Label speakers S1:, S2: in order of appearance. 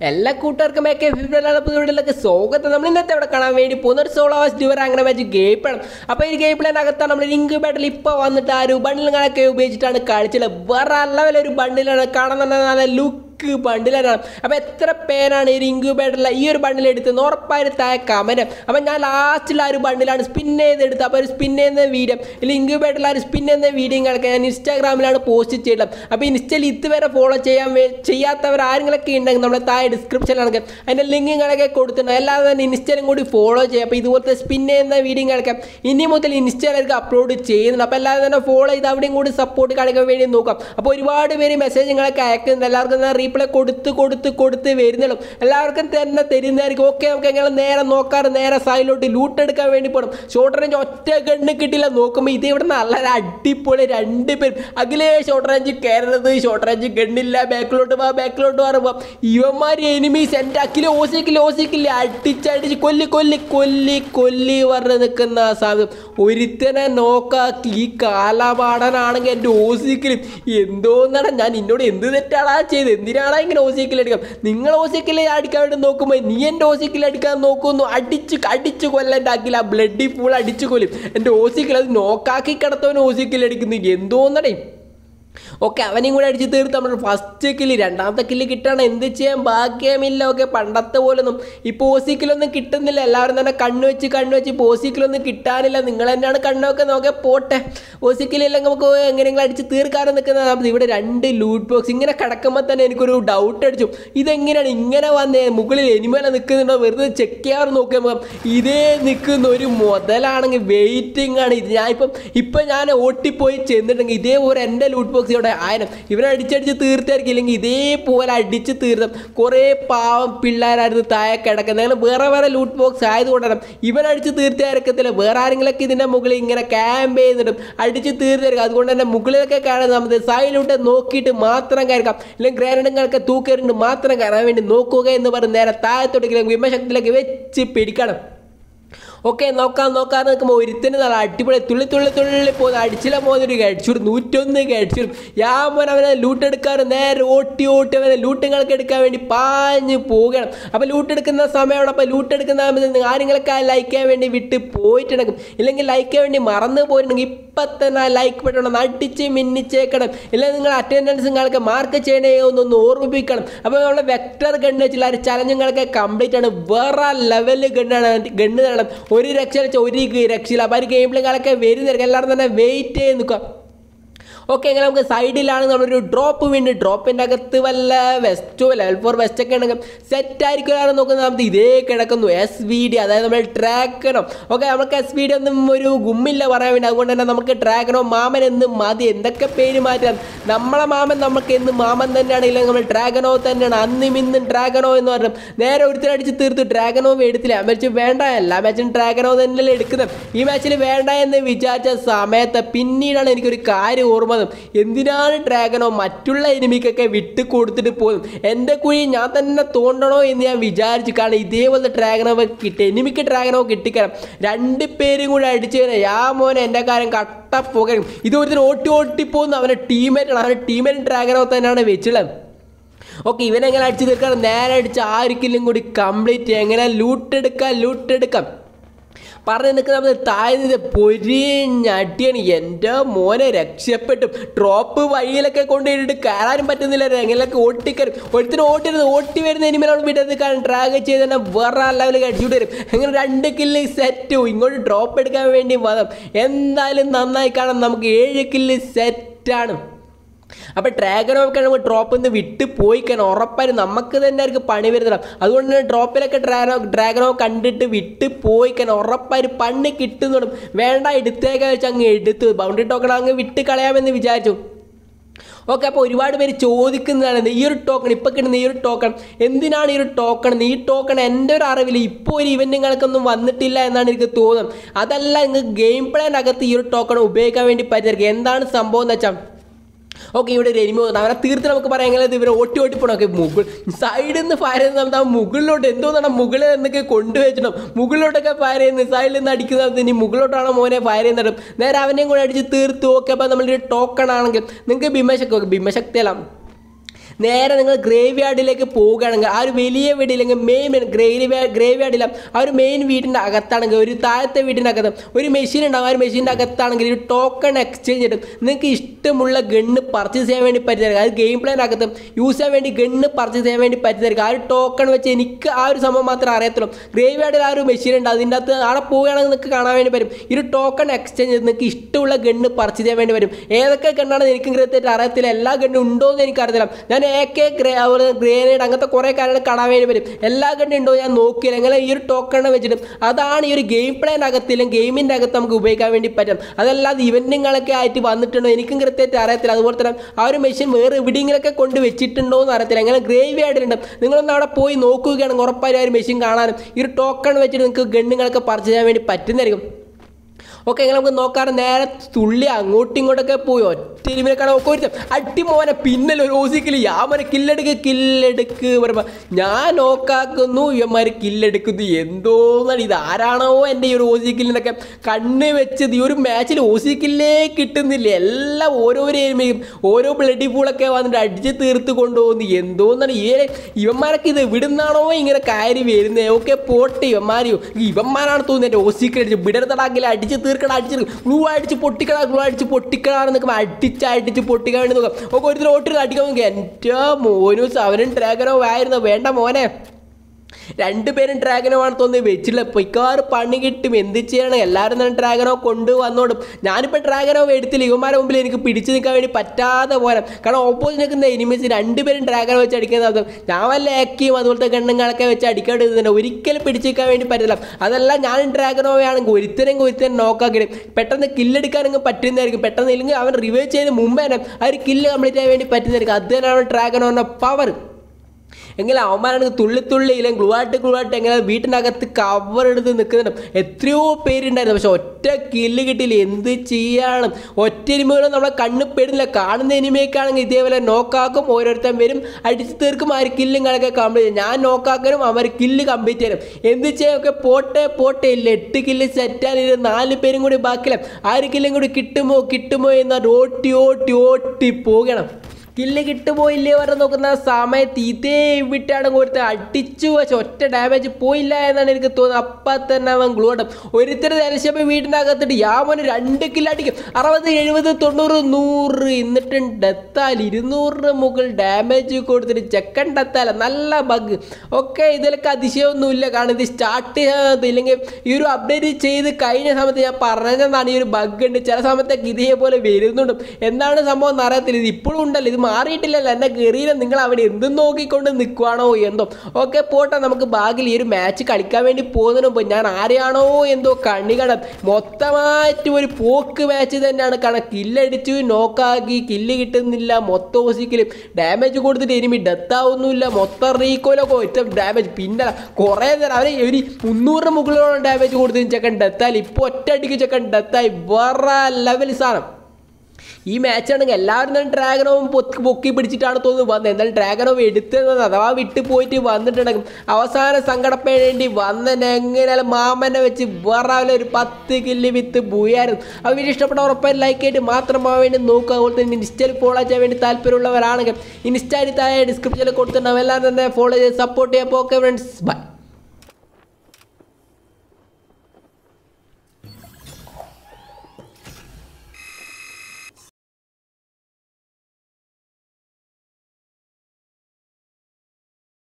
S1: എല്ലാ കൂട്ടുകാർക്കും ഒക്കെ ഫിഫ്റ്റിലൊക്കെ സ്വാഗതം നമ്മൾ ഇന്നത്തെ ഇവിടെ കാണാൻ വേണ്ടി പോകുന്ന ഒരു സോളോ ഹവേഴ്സ് ഡിവർ അങ്ങനെ വെച്ച് ഗെയിം പ്ലാൻ അപ്പോൾ ഈ ഗെയിം പ്ലാനകത്താണ് നമ്മൾ ലിങ്ക് ബാറ്റിൽ ഇപ്പോൾ വന്നിട്ട് ആ ഒരു ബണ്ടിലുകളൊക്കെ ഉപയോഗിച്ചിട്ടാണ് കളിച്ചത് വേറെ ലെവലൊരു ബണ്ടിലാണ് കാണാൻ തന്നെ നല്ല ലുക്ക് ബണ്ടിലാണ് അപ്പോൾ എത്ര പേരാണ് ഈ ഇൻക്യൂബേറ്ററിലെ ഈ ഒരു ബണ്ടിൽ എടുത്ത് ഉറപ്പായിട്ട് താഴെ കമന്റ് അപ്പോൾ ഞാൻ ലാസ്റ്റിൽ ആ ഒരു ബണ്ടിലാണ് സ്പിൻ ചെയ്തെടുത്ത് അപ്പോൾ ഒരു സ്പിൻ ചെയ്യുന്ന വീഡിയോ ഇല്ല ഇൻക്യൂബേറ്ററിൽ ആ ഒരു സ്പിൻ ചെയ്യുന്ന വീഡിയോ കളൊക്കെ ഞാൻ ഇൻസ്റ്റാഗ്രാമിലാണ് പോസ്റ്റ് ചെയ്തത് അപ്പോൾ ഇൻസ്റ്റയിൽ ഇതുവരെ ഫോളോ ചെയ്യാൻ വേ- ചെയ്യാത്തവർ ആരെങ്കിലൊക്കെ ഉണ്ടെങ്കിൽ നമ്മുടെ താഴെ ഡിസ്ക്രിപ്ഷനിലാണ് അതിൻ്റെ ലിങ്കുകളൊക്കെ കൊടുത്തിട്ടുണ്ട് അല്ലാതെ തന്നെ ഇൻസ്റ്റയിലും കൂടി ഫോളോ ചെയ്യുക അപ്പോൾ ഇതുപോലത്തെ സ്പിൻ ചെയ്യുന്ന വീഡിയോകളൊക്കെ ഇനി മുതൽ ഇൻസ്റ്റയിലേക്ക് അപ്ലോഡ് ചെയ്യുന്നുണ്ട് അപ്പോൾ എല്ലാവരും തന്നെ ഫോളോ ചെയ്ത് അവിടെയും കൂടി സപ്പോർട്ട് കാണിക്കാൻ വേണ്ടി നോക്കാം അപ്പോൾ ഒരുപാട് പേര് മെസ്സേജുകളൊക്കെ അയക്കുന്നുണ്ട് എല്ലാവർക്കും തന്നെ റീപ്ലൈ കൊടുത്ത് കൊടുത്ത് കൊടുത്ത് വരുന്നുള്ളൂ എല്ലാവർക്കും തന്നെ തരുന്നതായിരിക്കും ഓക്കെ നമുക്ക് എങ്ങനെ നേരെ നോക്കാറ് നേരെ സൈഡിലോട്ട് ലൂട്ട് എടുക്കാൻ വേണ്ടി പോകണം ഷോർട്ട് റേഞ്ച് ഒറ്റ ഗണ്ണ് കിട്ടില്ല നോക്കുമ്പോൾ ഇത് ഇവിടെ നല്ല അടിപൊളി രണ്ട് പേരും അഖിലേ ഷോർട്ട് റേഞ്ച് കയറുന്നത് ഷോർട്ട് റേഞ്ച് ഗണ്ണില്ല ബാക്കിലോട്ട് പോവാ ബാക്കിലോട്ട് മാറുമ്പോൾ ഇവന്മാർ എനിമീസ് എൻ്റെ അഖില ഓസിക്കില്ല ഓസിക്കില്ല അടിച്ചടിച്ച് കൊല്ലി കൊല്ലി കൊല്ലി കൊല്ലി പറഞ്ഞ് നിൽക്കുന്ന ആ സാധനം ഒരുത്തനെ നോക്കാക്കി ഈ കാലപാടനാണെങ്കിൽ എൻ്റെ ഓസിക്കിലും എന്തോന്നാണ് ഞാൻ എന്നോട് എന്ത് തെറ്റാണ് ചെയ്ത് എന്തിനാണ് ഇങ്ങനെ ഓസിക്കിൽ എടുക്കാം നിങ്ങൾ ഓസിക്കിൽ അടിക്കാൻ വേണ്ടി നോക്കുമ്പോൾ നീ എൻ്റെ ഓസിക്കിൽ അടിക്കാൻ നോക്കുന്നു അടിച്ച് അടിച്ച് കൊല്ലൻ്റെ അഖില ബ്ലഡി ഫുൾ അടിച്ച് കൊല്ലും എൻ്റെ ഓസിക്കിൽ അത് നോക്കാക്കി കിടത്തവൻ ഓസിക്കിൽ അടിക്കുന്നു എന്തോന്നടേ ഓക്കെ അവനെയും കൂടെ അടിച്ച് തീർത്ത് നമ്മൾ ഫസ്റ്റ് കില്ല് രണ്ടാമത്തെ കില്ല് കിട്ടണം എന്ത് ചെയ്യാൻ ഭാഗ്യമില്ല ഓക്കെ പണ്ടത്തെ പോലൊന്നും ഈ പോസിക്കിലൊന്നും കിട്ടുന്നില്ല എല്ലാവരും തന്നെ കണ്ണു വെച്ച് കണ്ണു വെച്ച് പോസിക്കിലൊന്നും കിട്ടാനില്ല നിങ്ങൾ തന്നെയാണ് കണ്ണൊക്കെ നോക്കെ പോട്ടെ പോസിക്കിലില്ലെങ്കിൽ നമുക്ക് എങ്ങനെയെങ്കിലും അടിച്ച് തീർക്കാനും നിൽക്കുന്നത് ഇവിടെ രണ്ട് ലൂട്ട് ബോക്സ് ഇങ്ങനെ കിടക്കുമ്പോൾ തന്നെ എനിക്കൊരു ഡൗട്ട് അടിച്ചു ഇതെങ്ങനെയാണ് ഇങ്ങനെ വന്നേ മുകളിൽ എനിമല നിൽക്കുന്നുണ്ടോ വെറുതെ ചെക്ക് ചെയ്യാറ് നോക്കുമ്പോൾ ഇതേ നിൽക്കുന്ന ഒരു മുതലാണെങ്കിൽ വെയിറ്റിംഗ് ആണ് ഇത് ഞാൻ ഇപ്പം ഇപ്പം ഞാൻ ഓട്ടിപ്പോയി ചെന്നിട്ടുണ്ടെങ്കിൽ ഇതേപോലെ എൻ്റെ ലൂട്ട് ബോക്സ് ഇവിടെ ആയിരം ഇവനെ അടിച്ചടിച്ച് തീർത്തായിരിക്കും ഇല്ലെങ്കിൽ ഇതേപോലെ അടിച്ച് തീർത്തും കുറേ പാവം പിള്ളേരായിരുന്നു താഴെ കിടക്കുന്നത് അങ്ങനെ വേറെ വേറെ ലൂട്ട് ബോക്സ് ആയതുകൊണ്ടാണ് ഇവൻ അടിച്ച് തീർത്തായിരിക്കത്തില്ല വേറെ ആരെങ്കിലൊക്കെ ഇതിൻ്റെ മുകളിൽ ഇങ്ങനെ ക്യാമ്പ് ചെയ്യുന്നുണ്ടും അടിച്ച് തീർത്തായിരിക്കും അതുകൊണ്ട് തന്നെ മുകളിലൊക്കെ കാണാൻ നമുക്ക് സൈഡിലോട്ട് നോക്കിയിട്ട് മാത്രം കയറിക്കാം അല്ലെങ്കിൽ ഗ്രാനഡുകളൊക്കെ തൂക്കേറിട്ട് മാത്രം കയറാൻ വേണ്ടി നോക്കുക എന്ന് പറഞ്ഞ് നേരെ താഴത്തോട്ട് വിമശക്തിയിലേക്ക് വെച്ച് പിടിക്കണം ഓക്കെ നോക്കാൻ നോക്കാൻ നിൽക്കുമ്പോൾ ഒരുത്തിന് നല്ല അടിപൊളി തുള്ളി തുള്ളി തുള്ളി പോകുന്ന അടിച്ചില പോകുന്നൊരു കടിച്ചു നൂറ്റൊന്ന് കടിച്ചു ഞാൻ മോൻ അവനെ ലൂട്ട് എടുക്കാറ് നേരെ ഓട്ടി ഓട്ടി അവനെ ലൂട്ടുകൾക്ക് എടുക്കാൻ വേണ്ടി പാഞ്ഞ് പോവുകയാണ് അപ്പോൾ ലൂട്ട് എടുക്കുന്ന സമയമാണ് അപ്പോൾ ലൂട്ട് എടുക്കുന്ന സമയത്ത് ആരെങ്കിലൊക്കെ ലൈക്ക് ചെയ്യാൻ വേണ്ടി വിട്ട് പോയിട്ടുണ്ടെങ്കിൽ ഇല്ലെങ്കിൽ ലൈക്ക് ചെയ്യാൻ വേണ്ടി മറന്നു പോയിട്ടുണ്ടെങ്കിൽ ഇപ്പം തന്നെ ലൈക്ക് പെട്ടണം അടിച്ച് മിന്നിച്ചേക്കണം ഇല്ലെങ്കിൽ നിങ്ങൾ അറ്റൻഡൻസ് നിങ്ങൾക്ക് മാർക്ക് ചെയ്യണേ എന്നൊന്ന് ഓർമ്മിപ്പിക്കണം അപ്പോൾ നമ്മുടെ വെക്ടർ ഗണ്ണ് വെച്ചില്ല ആ ചലഞ്ചുകളൊക്കെ കംപ്ലീറ്റ് ആണ് വേറെ ലെവൽ ഗണ്ണാണ് ഗണ്ണ് തരണം ഒരു രക്ഷ വെച്ചാൽ ഒരു രക്ഷയില്ല അപ്പോൾ ഒരു ഗെയിം പ്ലേകളൊക്കെ വരുന്നതായിരിക്കും എല്ലാവരും തന്നെ വെയിറ്റ് ചെയ്ത് നിൽക്കുക ഓക്കെ എങ്ങനെ നമുക്ക് സൈഡിലാണ് നമ്മളൊരു ഡ്രോപ്പ് വീണ്ടും ഡ്രോപ്പിൻ്റെ അകത്ത് വല്ല വെസ്റ്റോ ലെവൽ ഫോർ വെസ്റ്റ് ഒക്കെ ഉണ്ടെങ്കിൽ സെറ്റ് ആയിരിക്കും നോക്കുന്നത് നമുക്ക് ഇതേ കിടക്കുന്നു എസ് വി ഡി അതായത് നമ്മൾ ട്രാക്കനോ ഓക്കെ നമുക്ക് എസ് വി ഡി ഒന്നും ഒരു ഗുമ്മില്ല പറയാൻ വേണ്ടി അതുകൊണ്ട് തന്നെ നമുക്ക് ട്രാക്കനോ മാമൻ എന്നും മതി എന്തൊക്കെ പേര് മാറ്റാം നമ്മളെ മാമൻ നമുക്ക് എന്നും മാമൻ തന്നെയാണ് ഇല്ലെങ്കിൽ നമ്മൾ ഡ്രാഗനോ തന്നെയാണ് അന്നും ഇന്നും ഡ്രാഗനോ എന്ന് പറഞ്ഞു നേരെ ഒരുത്തരടിച്ച് തീർത്ത് ഡ്രാഗനോ എടുത്തില്ല മാച്ച് വേണ്ട എല്ലാ മാച്ചും ഡ്രാഗനോ തന്നെയല്ലേ എടുക്കുന്നത് ഈ മാച്ചിൽ വേണ്ട എന്ന് വിചാരിച്ച സമയത്ത് പിന്നീടാണ് എനിക്കൊരു കാര്യം ഓർമ്മ വന്നത് എന്തിനാണ് ഡ്രാഗനോ മറ്റുള്ള എനിമിക്കൊക്കെ വിട്ട് കൊടുത്തിട്ട് പോകുന്നത് എൻ്റെ കുഴി ഞാൻ തന്നെ തോണ്ടണോ എന്ന് ഞാൻ വിചാരിച്ചു കാരണം ഇതേപോലത്തെ ഡ്രാഗനോ കിട്ടി എനിമിക്ക് ഡ്രാഗനോ കിട്ടിക്കണം രണ്ട് പേരും കൂടെ അടിച്ചു കഴിഞ്ഞാൽ യാ മോനെ എൻ്റെ കാര്യം കട്ട പോകണം ഇത് ഒരുത്തർ ഓട്ടി ഓട്ടി പോകുന്നു അവൻ്റെ ടീമേറ്റാണ് അവൻ്റെ ടീമേറ്റ് ഡ്രാഗനോ തന്നെയാണ് വെച്ചുള്ളത് ഓക്കെ ഇവനെങ്ങനെ അടിച്ചു തീർക്കാൻ നേരെ അടിച്ച് ആർക്കെങ്കിലും കൂടി കംപ്ലീറ്റ് എങ്ങനെ ലൂട്ട് എടുക്കാം ലൂട്ട് എടുക്കാം പറഞ്ഞു നിൽക്കുന്ന താഴ്ന്നത് പൊരിഞ്ഞടിയാണ് എൻ്റെ മോനെ രക്ഷപ്പെട്ടു ഡ്രോപ്പ് വഴിയിലൊക്കെ കൊണ്ടുപോയിട്ട് കയറാനും പറ്റുന്നില്ല എങ്ങനെയൊക്കെ ഓട്ടിക്കരും ഒരുത്തിന് ഓട്ടിരുന്നത് ഓട്ടി വരുന്ന ഇനിമേലോട് വിട്ടത് കാരണം ഡ്രാഗ് ചെയ്ത് തന്നെ വേറെ ലെവലിൽ അടിച്ചുകൊണ്ട് വരും അങ്ങനെ രണ്ട് കില്ല് സെറ്റ് ഇങ്ങോട്ട് ഡ്രോപ്പ് എടുക്കാൻ വേണ്ടി വന്നു എന്തായാലും നന്നായി കാണാം നമുക്ക് ഏഴ് കില്ല് സെറ്റാണ് അപ്പോൾ ഡ്രാഗനൊക്കെ നമുക്ക് ഡ്രോപ്പിൽ നിന്ന് വിട്ട് പോയി കഴിഞ്ഞാൽ ഉറപ്പായും നമുക്ക് തന്നെ ആയിരിക്കും പണി വരുന്നില്ല അതുകൊണ്ട് തന്നെ ഡ്രോപ്പിലൊക്കെ ഡ്രാഗനോ ഡ്രാഗനോ കണ്ടിട്ട് വിട്ട് പോയി കഴിഞ്ഞാൽ ഉറപ്പായും പണി കിട്ടുന്നുണ്ട് വേണ്ട എടുത്തേക്കാൻ വെച്ച് അങ്ങ് എടുത്തു ബൗണ്ടറി ടോക്കൺ അങ്ങ് വിട്ട് കളയാമെന്ന് വിചാരിച്ചു ഓക്കെ അപ്പോൾ ഒരുപാട് പേര് ചോദിക്കുന്നതാണ് ഈ ഒരു ടോക്കൺ ഇപ്പോൾ കിട്ടുന്ന ഈ ഒരു ടോക്കൺ എന്തിനാണ് ഈ ഒരു ടോക്കൺ ഈ ടോക്കൺ എൻ്റെ ഒരു അറിവിൽ ഇപ്പോൾ ഒരു ഇവൻറ്റുകൾക്കൊന്നും വന്നിട്ടില്ല എന്നാണ് എനിക്ക് തോന്നുന്നത് അതല്ല നിങ്ങൾക്ക് ഗെയിം പ്ലാനകത്ത് ഈ ഒരു ടോക്കൺ ഉപയോഗിക്കാൻ വേണ്ടി പറ്റിയിരിക്കും എന്താണ് സംഭവം എന്ന് വെച്ചാൽ ഓക്കെ ഇവിടെ ഒരു എനിമ വന്നു അവനെ തീർത്ത് നമുക്ക് പറയാൻ എങ്ങനെ ഇവരെ ഓട്ടി ഓട്ടി പോകണം ഓക്കെ മുകൾ സൈഡിൽ നിന്ന് ഫയർ ചെയ്യുന്ന ആ മുകളിലോട്ട് എന്തോന്നാണ് മുകളിൽ എന്തൊക്കെ കൊണ്ടുവച്ചിട്ടും മുകളിലോട്ടൊക്കെ ഫയർ ചെയ്യുന്നത് സൈഡിൽ നിന്ന് അടിക്കുന്നത് ഇനി മുകളിലോട്ടാണ് മോനെ ഫയർ ചെയ്യുന്നത് നേരെ അവനെയും കൂടെ അടിച്ച് തീർത്തു ഓക്കെ അപ്പോൾ നമ്മളൊരു ടോക്കൺ ആണെങ്കിൽ നിങ്ങൾക്ക് ഭീമശക്തി ഓക്കെ ഭീമശക്തി അല്ല നേരെ നിങ്ങൾ ഗ്രേവ് യാർഡിലേക്ക് പോവുകയാണെങ്കിൽ ആ ഒരു വലിയ വീടില്ലെങ്കിൽ മെയിൻ ഗ്രേവ് ഗ്രേവ് യാർഡില്ല ആ ഒരു മെയിൻ വീടിൻ്റെ അകത്താണെങ്കിൽ ഒരു താഴത്തെ വീടിൻ്റെ അകത്ത് ഒരു മെഷീൻ ഉണ്ടാവും ആ ഒരു മെഷീൻ്റെ അകത്താണെങ്കിൽ ഒരു ടോക്കൺ എക്സ്ചേഞ്ച് ചെയ്തിട്ട് നിങ്ങൾക്ക് ഇഷ്ടമുള്ള ഗണ്ണ് പർച്ചേസ് ചെയ്യാൻ വേണ്ടി പറ്റുന്നതായിരിക്കും അത് ഗെയിം പ്ലേൻ്റെ അകത്ത് യൂസ് ചെയ്യാൻ വേണ്ടി ഗണ്ണ് പർച്ചേസ് ചെയ്യാൻ വേണ്ടി പറ്റുന്നതായിരിക്കും ആ ഒരു ടോക്കൺ വെച്ച് എനിക്ക് ആ ഒരു സംഭവം മാത്രമേ അറിയത്തുള്ളൂ ഗ്രേവ് യാർഡിൽ ആ ഒരു മെഷീൻ ഉണ്ട് അതിൻ്റെ അകത്ത് അവിടെ പോവുകയാണെങ്കിൽ നിങ്ങൾക്ക് കാണാൻ വേണ്ടി വരും ഈ ഒരു ടോക്കൺ എക്സ്ചേഞ്ച് ചെയ്ത് നിങ്ങൾക്ക് ഇഷ്ടമുള്ള ഗണ്ണ് പർച്ചേസ് ചെയ്യാൻ വേണ്ടി വരും ഏതൊക്കെ ഗണ്ണാണെന്ന് എനിക്കും കൃത്യമായിട്ട് അറിയത്തില്ല എല്ലാ ഗണ്ണും ഉണ്ടോ എന്ന് എനിക്കറിയത്തില്ല ഞാൻ എ കെ ഗ്രേ അതുപോലെ ഗ്രേനേഡ് അങ്ങനത്തെ കുറേ കാര്യങ്ങൾ കാണാൻ വേണ്ടി വരും എല്ലാ ഗണ്ണും ഉണ്ടോ ഞാൻ നോക്കിയില്ല അങ്ങനെ ഈ ഒരു ടോക്കൺ വെച്ചിട്ട് അതാണ് ഈ ഒരു ഗെയിം പ്ലേനകത്തിലും ഗെയിമിൻ്റെ അകത്ത് നമുക്ക് ഉപയോഗിക്കാൻ വേണ്ടി പറ്റും അതല്ലാതെ ഇവൻറ്റുകളൊക്കെ ആയിട്ട് വന്നിട്ടുണ്ടോ എനിക്കും കൃത്യമായിട്ട് അറിയത്തില്ല അതുപോലെ തന്നെ ആ ഒരു മെഷീൻ വേറെ എവിടെയെങ്കിലൊക്കെ കൊണ്ട് വെച്ചിട്ടുണ്ടോ എന്ന് അറിയത്തില്ല അങ്ങനെ ഗ്രേവി ആയിട്ടുണ്ട് നിങ്ങളൊന്ന് അവിടെ പോയി നോക്കുകയാണെങ്കിൽ ഉറപ്പായും ആ ഒരു മെഷീൻ കാണാനും ഈ ഒരു ടോക്കൺ വെച്ചിട്ട് നിങ്ങൾക്ക് ഗണ്ണുകളൊക്കെ പർച്ചേസ് ചെയ്യാൻ വേണ്ടി പറ്റുന്നതായിരിക്കും ഓക്കെ എങ്ങനെ നമുക്ക് നോക്കാറ് നേരെ തുള്ളി അങ്ങോട്ടും ഇങ്ങോട്ടൊക്കെ പോയി ഒറ്റ ഇരുമിനെ കാണാൻ ഒക്കെ ഒരു അട്ടിമോനെ പിന്നൽ ഒരു ഓസിക്കില് യാമനെ കില്ലെടുക്ക് കില്ലെടുക്ക് പറയുമ്പോൾ ഞാൻ നോക്കാക്കുന്നു ഇവന്മാർ കില്ലെടുക്കുന്നു എന്തോന്നാണ് ഇത് ആരാണോ എൻ്റെ ഈ ഒരു ഓസിക്കിലിനൊക്കെ കണ്ണ് വെച്ചത് ഈ ഒരു മാച്ചിൽ ഓസിക്കില്ലേ കിട്ടുന്നില്ല എല്ലാം ഓരോരോ എരുമയും ഓരോ ബ്ലഡി പൂളൊക്കെ വന്നിട്ട് അടിച്ച് തീർത്ത് കൊണ്ടുപോകുന്നു എന്തോന്നാണ് ഈ ഇവന്മാരൊക്കെ ഇത് എവിടുന്നാണോ ഇങ്ങനെ കയറി വരുന്നത് ഓക്കെ പോട്ടെ ഇവന്മാരെയോ ഇവന്മാരാണ് തോന്നുന്നത് എൻ്റെ ഓസിക്കിൽ അടിച്ച് വിടർത്തടാക്കില്ല അടിച്ച് തീർക്കട അടിച്ച് ഗ്ലൂ അടിച്ച് പൊട്ടിക്കട ഗ്ലൂ അടിച്ച് പൊട്ടിക്കടാന്ന് നിൽക്കുമ്പോൾ അടിച്ച് അടിച്ച് പൊട്ടിക്കാൻ വേണ്ടി നോക്കാം ഒക്കെ ഒരുത്തർ ഓട്ടിൽ അടിക്കാൻ നോക്കി എൻ്റെ മോനൂസ് അവനും ഡ്രാഗനോ ആയിരുന്നു വേണ്ട മോനെ രണ്ടുപേരും ഡ്രാഗനോമാണ് തോന്നുന്നത് വെച്ചില്ല പൊയ്ക്കാറ് പണി കിട്ടും എന്ത് ചെയ്യണം എല്ലാവരും തന്നെ ഡ്രാഗനോ കൊണ്ടുവന്നോടും ഞാനിപ്പോൾ ഡ്രാഗനോ എടുത്തില്ല ഇവന്മാരുടെ മുമ്പിൽ എനിക്ക് പിടിച്ചു നിൽക്കാൻ വേണ്ടി പറ്റാതെ പോരാം കാരണം ഓപ്പോസിറ്റ് നിൽക്കുന്ന എനിമീസ് രണ്ടുപേരും ഡ്രാഗനോ വെച്ച് അടിക്കുന്നത് ഞാൻ വല്ല ആക്കിയും അതുപോലത്തെ ഗണ്ണുകളൊക്കെ വെച്ച് അടിക്കേണ്ടത് ഒരിക്കലും പിടിച്ചു നിൽക്കാൻ വേണ്ടി പറ്റില്ല അതല്ല ഞാൻ ഡ്രാഗനോ ആണെങ്കിൽ ഒരുത്തരെങ്കിൽ ഒരുത്തരം നോക്കാക്കി പെട്ടെന്ന് കില്ലെടുക്കാനെങ്കിൽ പറ്റുന്നതായിരിക്കും പെട്ടെന്ന് ഇല്ലെങ്കിൽ അവൻ റിവൈവ് ചെയ്ത് മുമ്പേ തന്നെ ആ ഒരു കില്ല് കംപ്ലീറ്റ് ചെയ്യാൻ വേണ്ടി പറ്റുന്നതായിരിക്കും അത് തന്നെയാണ് ഡ്രാഗനോന്റെ പവർ എങ്കിലും അവന്മാരാണെങ്കിൽ തുള്ളി തുള്ളി ഇല്ലെങ്കിൽ ഗ്ലുവായിട്ട് ഗ്ലുവായിട്ട് എങ്ങനെ വീട്ടിനകത്ത് കവർ എടുത്ത് നിൽക്കുന്നുണ്ട് എത്രയോ പേരുണ്ടായിരുന്നു പക്ഷെ ഒറ്റ കില്ല് കിട്ടിയില്ല എന്ത് ചെയ്യണം ഒറ്റ എനിമകളും നമ്മളെ കണ്ണ് പെടുന്നില്ല കാണുന്ന എനിമയൊക്കെയാണെങ്കിൽ ഇതേപോലെ നോക്കാക്കും ഓരോരുത്തരും വരും അടിച്ച് തീർക്കും ആ ഒരു കില്ലും കണക്കെ കംപ്ലീറ്റ് ചെയ്യും ഞാൻ നോക്കാക്കാനും അവർ കില്ല് കംപ്ലീറ്റ് ചെയ്യും എന്ത് ചെയ്യാം ഒക്കെ പോട്ടെ പോട്ടെ ഇല്ല എട്ട് കില്ല് സെറ്റാലില്ല നാല് പേരും കൂടി ബാക്കിയില്ല ആ ഒരു കില്ലും കൂടി കിട്ടുമോ കിട്ടുമോ എന്ന് ഓട്ടി ഓട്ടി ഓട്ടി പോകണം കില്ല് കിട്ടുമോ ഇല്ലയോ പറഞ്ഞ് നോക്കുന്ന സമയത്ത് ഇതേ വിട്ടാണ് ഒരുത്ത അടിച്ചു വെച്ച് ഒറ്റ ഡാമേജ് പോയില്ല എന്നാണ് എനിക്ക് തോന്നുന്നത് അപ്പം തന്നെ അവൻ ഗ്ലൂട്ടും ഒരുത്തർ ദേലശപ്പം വീടിനകത്തിട്ട് യാമന് രണ്ട് കില്ല് അടിക്കും അറുപത് എഴുപത് തൊണ്ണൂറ് നൂറ് എന്നിട്ടും ഡെത്താൽ ഇരുന്നൂറിന് മുകളിൽ ഡാമേജ് കൊടുത്തിട്ട് ചെക്കൻ ഡെത്താല നല്ല ബഗ് ഓക്കെ ഇതിലൊക്കെ അതിശയമൊന്നുമില്ല കാരണം ഇത് സ്റ്റാർട്ട് ചെയ്യാത്ത ഇല്ലെങ്കിൽ ഈ ഒരു അപ്ഡേറ്റ് ചെയ്ത് കഴിഞ്ഞ സമയത്ത് ഞാൻ പറഞ്ഞതാണ് ഈ ഒരു ബഗ് ഉണ്ട് ചില സമയത്തൊക്കെ ഇതേപോലെ വരുന്നുണ്ട് എന്താണ് സംഭവം എന്ന് അറിയത്തില്ല ഇത് ഇപ്പോഴും ഉണ്ടല്ലോ ഇത് മാറിയിട്ടില്ലല്ലോ എന്നെ കയറിയില്ല നിങ്ങൾ അവിടെ എന്തും നോക്കിക്കൊണ്ട് നിൽക്കുവാണോ എന്തോ ഓക്കെ പോട്ടെ നമുക്ക് ബാഗിൽ ഈ ഒരു മാച്ച് കളിക്കാൻ വേണ്ടി പോകുന്നതിന് മുമ്പ് ഞാൻ ആരെയാണോ എന്തോ കണ്ണി കടം മൊത്തമായിട്ട് ഒരു പോക്ക് മാച്ച് തന്നെയാണ് കാരണം കില്ലടിച്ചു നോക്കാക്കി കില്ല് കിട്ടുന്നില്ല മൊത്തം ഓസിക്കലും ഡാമേജ് കൊടുത്തിട്ട് ഇനിമി ഡെത്ത് ആവുന്നില്ല മൊത്തം റീക്കോലൊക്കെ ഒറ്റ ഡാമേജ് പിന്നെ കുറേ നേരം അവരെ ഒരു മുന്നൂറിന് മുകളിലോളം ഡാമേജ് കൊടുത്തിട്ട് ചെക്കൻ ഡെത്തായി ഇപ്പോൾ ഒറ്റ അടിക്ക് ചെക്കൻ ഡെത്തായി വേറെ ലെവൽ സാധനം ഈ മാച്ച് ആണെങ്കിൽ എല്ലാവരും തന്നെ ഡ്രാഗനോവും പൊക്കി പൊക്കി പിടിച്ചിട്ടാണ് തോന്നുന്നു വന്നത് എന്തായാലും ഡ്രാഗനോവ് എടുത്തത് അഥവാ വിട്ട് പോയിട്ട് വന്നിട്ടുണ്ടെങ്കിൽ അവസാന സങ്കടപ്പെടേണ്ടി വന്നതിന് എങ്ങനെയാലും മാമനെ വെച്ച് വേറെ ഒരു പത്ത് കില്ല് വിത്ത് പോയായിരുന്നു അപ്പോൾ വീഡിയോ ഇഷ്ടപ്പെട്ട ഉറപ്പായി ലൈക്ക് ആയിട്ട് മാത്രമാ വേണ്ടി നോക്കുക അതുപോലെ തന്നെ ഇൻസ്റ്റയിൽ ഫോളോ ചെയ്യാൻ വേണ്ടി താല്പര്യമുള്ളവരാണെങ്കിൽ ഇൻസ്റ്റയിൽ താഴെ ഡിസ്ക്രിപ്ഷനിൽ കൊടുത്തിട്ടുണ്ടാവും എല്ലാവരും തന്നെ ഫോളോ ചെയ്ത് സപ്പോർട്ട് ചെയ്യാൻ ഓക്കെ ഫ്രണ്ട്സ് ബൈ